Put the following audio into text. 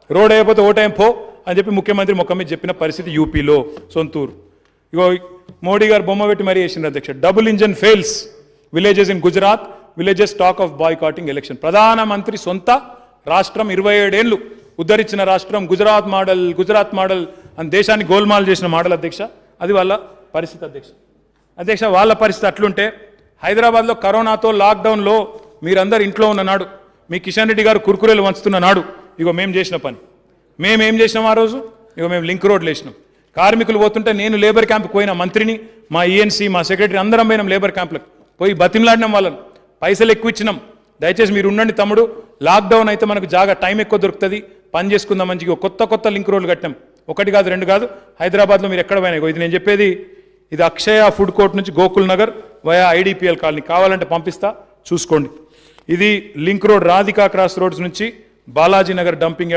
road అయిపోతే ఓటేం పో అని చెప్పి ముఖ్యమంత్రి ముఖం మీద చెప్పిన పరిస్థితి యూపీలో సొంతూరు ఇగో మోడీ గారు బొమ్మ పెట్టి మరీ వేసిండ్రు అధ్యక్ష double engine fails villages in Gujarat villages talk of boycotting election ప్రధానమంత్రి సొంత రాష్ట్రం ఇరవై ఏడేళ్లు ఉద్ధరించిన రాష్ట్రం గుజరాత్ మోడల్ గుజరాత్ మోడల్ అని దేశాన్ని గోల్మాల్ చేసిన మోడల్ అధ్యక్ష అది వాళ్ళ పరిస్థితి అధ్యక్ష అధ్యక్ష వాళ్ళ పరిస్థితి అట్లుంటే హైదరాబాద్లో కరోనాతో లాక్డౌన్లో మీరందరు ఇంట్లో ఉన్న నాడు మీ కిషన్ రెడ్డి గారు కుర్కురేలు వంచుతున్న నాడు ఇగో మేము చేసిన పని మేము ఏం చేసినాం ఆ రోజు ఇగో మేము లింక్ రోడ్లు వేసినాం కార్మికులు పోతుంటే నేను లేబర్ క్యాంప్కి పోయిన మంత్రిని మా ఈఎన్సీ మా సెక్రటరీ అందరం పోయినాం లేబర్ క్యాంప్లకు పోయి బతిమలాడినాం వాళ్ళని పైసలు ఎక్కువ ఇచ్చినాం దయచేసి మీరు ఉండండి తమ్ముడు లాక్డౌన్ అయితే మనకు జాగా టైం ఎక్కువ దొరుకుతుంది పని చేసుకుందాం మంచిగా కొత్త కొత్త లింక్ రోడ్లు కట్టాం ఒకటి కాదు రెండు కాదు హైదరాబాద్లో మీరు ఎక్కడ పోయినా ఇగో ఇది నేను చెప్పేది ఇది అక్షయ ఫుడ్ కోర్ట్ నుంచి Gokul Nagar via IDPL colony కావాలంటే పంపిస్తా చూసుకోండి ఇది link road Radhika cross roads నుంచి బాలాజీ నగర్ డంపింగ్ యార్డ్